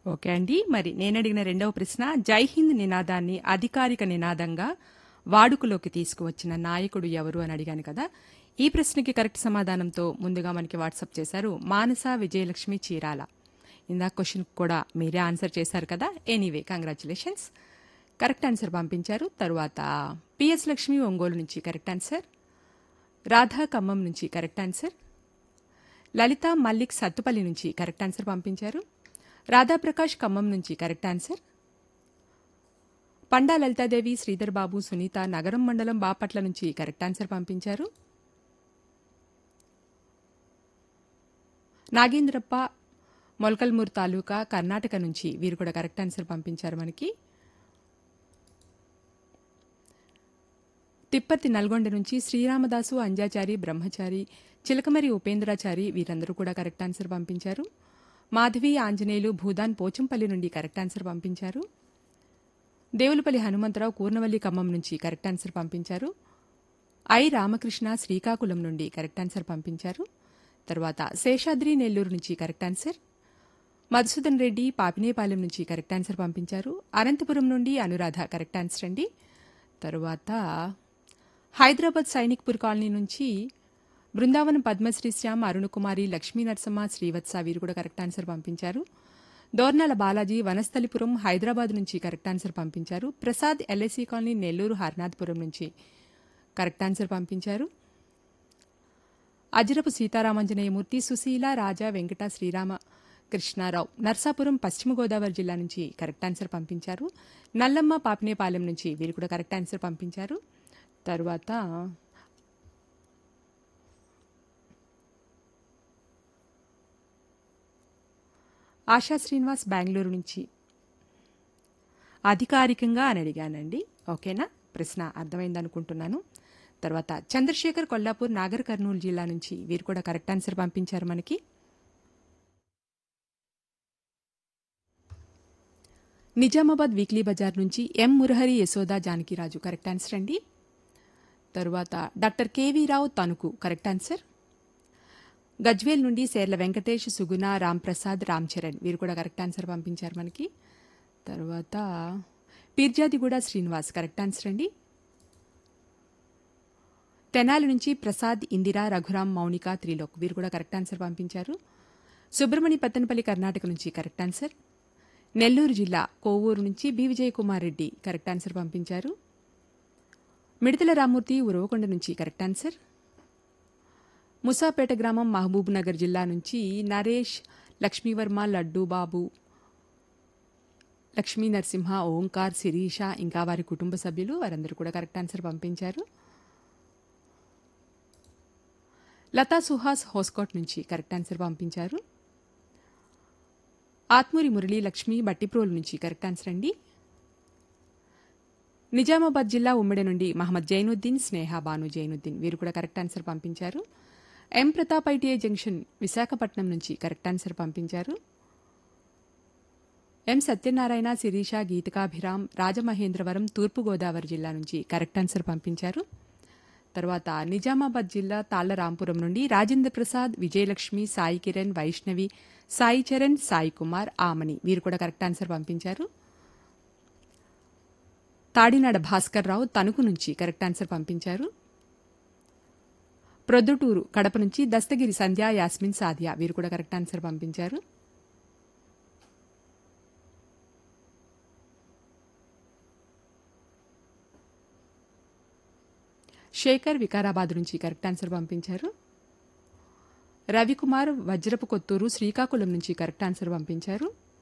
okay అండి మరి నేను అడిగిన రెండవ ప్రశ్న జై హింద్ నినాదాన్ని అధికారిక నినాదంగా వాడుకలోకి తీసుకువచ్చిన నాయకుడు ఎవరు అని అడిగాను కదా ఈ ప్రశ్నకి కరెక్ట్ సమాధానంతో ముందుగా మనకి వాట్సాప్ చేశారు మానస విజయలక్ష్మి చీరాల ఇందాక క్వశ్చన్ కూడా మీరే ఆన్సర్ చేశారు కదా ఎనీవే కంగ్రాచులేషన్స్ కరెక్ట్ ఆన్సర్ పంపించారు తరువాత పిఎస్ లక్ష్మి ఒంగోలు నుంచి కరెక్ట్ ఆన్సర్ రాధా ఖమ్మం నుంచి కరెక్ట్ ఆన్సర్ లలిత మల్లిక్ సత్తుపల్లి నుంచి కరెక్ట్ ఆన్సర్ పంపించారు రాధాప్రకాష్ ఖమ్మం నుంచి కరెక్ట్ ఆన్సర్ పండా లలితాదేవి శ్రీధర్ బాబు సునీత నగరం మండలం బాపట్ల నుంచి కరెక్ట్ ఆన్సర్ పంపించారు నాగేంద్రప్ప మొలకల్మూరు తాలూకా కర్ణాటక నుంచి వీరు కూడా కరెక్ట్ ఆన్సర్ పంపించారు మనకి తిప్పర్తి నల్గొండ నుంచి శ్రీరామదాసు అంజాచారి బ్రహ్మచారి చిలకమరి ఉపేంద్రాచారి వీరందరూ కూడా కరెక్ట్ ఆన్సర్ పంపించారు మాధవి ఆంజనేయులు భూదాన్ పోచంపల్లి నుండి కరెక్ట్ ఆన్సర్ పంపించారు దేవులపల్లి హనుమంతరావు కూర్నవల్లి ఖమ్మం నుంచి కరెక్ట్ ఆన్సర్ పంపించారు ఐ రామకృష్ణ శ్రీకాకుళం నుండి కరెక్ట్ ఆన్సర్ పంపించారు తర్వాత శేషాద్రి నెల్లూరు నుంచి కరెక్ట్ ఆన్సర్ మధుసూదన్ రెడ్డి పాపినేపాలెం నుంచి కరెక్ట్ ఆన్సర్ పంపించారు అనంతపురం నుండి అనురాధ కరెక్ట్ ఆన్సర్ అండి తరువాత హైదరాబాద్ సైనిక్పూర్ కాలనీ నుంచి బృందావనం పద్మశ్రీ శ్యామ్ అరుణకుమారి లక్ష్మీ నరసమ్మ శ్రీవత్స వీరు కూడా కరెక్ట్ ఆన్సర్ పంపించారు దోర్నాల బాలాజీ వనస్థలిపురం హైదరాబాద్ నుంచి కరెక్ట్ ఆన్సర్ పంపించారు ప్రసాద్ ఎల్ఐసి కాలనీ నెల్లూరు హర్నాథ్పురం నుంచి కరెక్ట్ ఆన్సర్ పంపించారు అజిరపు సీతారామంజనేయమూర్తి సుశీల రాజా వెంకట శ్రీరామ కృష్ణారావు నర్సాపురం పశ్చిమ గోదావరి జిల్లా నుంచి కరెక్ట్ ఆన్సర్ పంపించారు నల్లమ్మ పాపినేపాలెం నుంచి వీరు కూడా కరెక్ట్ ఆన్సర్ పంపించారు తరువాత ఆశా శ్రీనివాస్ బెంగళూరు నుంచి అధికారికంగా అని అడిగానండి ఓకేనా ప్రశ్న అర్థమైంది అనుకుంటున్నాను తర్వాత చంద్రశేఖర్ కొల్లాపూర్ నాగర్ కర్నూలు జిల్లా నుంచి వీరు కూడా కరెక్ట్ ఆన్సర్ పంపించారు మనకి నిజామాబాద్ వీక్లీ బజార్ నుంచి M Murahari Yashoda Janakiraju correct answer అండి తరువాత doctor KV Rao Tanuku correct answer Gajwel నుండి సేర్ల వెంకటేష్ సుగుణ రాంప్రసాద్ రామ్ చరణ్ వీరు కూడా కరెక్ట్ ఆన్సర్ పంపించారు మనకి తర్వాత పీర్జాదిగూడ శ్రీనివాస్ కరెక్ట్ ఆన్సర్ అండి తెనాలి నుంచి ప్రసాద్ ఇందిరా రఘురాం మౌనిక త్రిలోక్ వీరు కూడా కరెక్ట్ ఆన్సర్ పంపించారు సుబ్రమణి పత్తనపల్లి కర్ణాటక నుంచి కరెక్ట్ ఆన్సర్ నెల్లూరు జిల్లా కోవూరు నుంచి B Vijay Kumar Reddy correct answer పంపించారు మిడతల రామూర్తి ఉరవకొండ నుంచి కరెక్ట్ ఆన్సర్ ముసాపేట గ్రామం మహబూబ్ నగర్ జిల్లా నుంచి నరేష్ లక్ష్మీవర్మ లడ్డు బాబు లక్ష్మీ నరసింహ ఓంకార్ శిరీష ఇంకా వారి కుటుంబ సభ్యులు వారందరూ కూడా కరెక్ట్ ఆన్సర్ పంపించారు లతా సుహాస్ హోస్కోట్ నుంచి కరెక్ట్ ఆన్సర్ పంపించారు ఆత్మూరి మురళి లక్ష్మి బట్టిప్రోలు నుంచి కరెక్ట్ ఆన్సర్ అండి నిజామాబాద్ జిల్లా ఉమ్మడి నుండి మహమ్మద్ జైనుద్దీన్ స్నేహ బాను జైనుద్దీన్ వీరు కూడా కరెక్ట్ ఆన్సర్ పంపించారు M Pratap ITI junction Visakhapatnam నుంచి కరెక్ట్ ఆన్సర్ పంపించారు ఎం సత్యనారాయణ శిరీష గీతికాభిరామ్ రాజమహేంద్రవరం తూర్పుగోదావరి జిల్లా నుంచి కరెక్ట్ ఆన్సర్ పంపించారు తర్వాత నిజామాబాద్ జిల్లా తాళ్లరాంపురం నుండి రాజేంద్ర ప్రసాద్ విజయలక్ష్మి సాయి కిరణ్ వైష్ణవి సాయి చరణ్ సాయి కుమార్ ఆమని వీరు కూడా కరెక్ట్ ఆన్సర్ పంపించారు తాడినాడ భాస్కర్ రావు తణుకు నుంచి కరెక్ట్ ఆన్సర్ పంపించారు ప్రొద్దుటూరు కడప నుంచి దస్తగిరి సంధ్య యాస్మిన్ సాదియా వీరు కూడా కరెక్ట్ ఆన్సర్ పంపించారు శేఖర్ వికారాబాద్ నుంచి కరెక్ట్ ఆన్సర్ పంపించారు రవికుమార్ వజ్రపు కొత్తూరు శ్రీకాకుళం నుంచి కరెక్ట్ ఆన్సర్ పంపించారు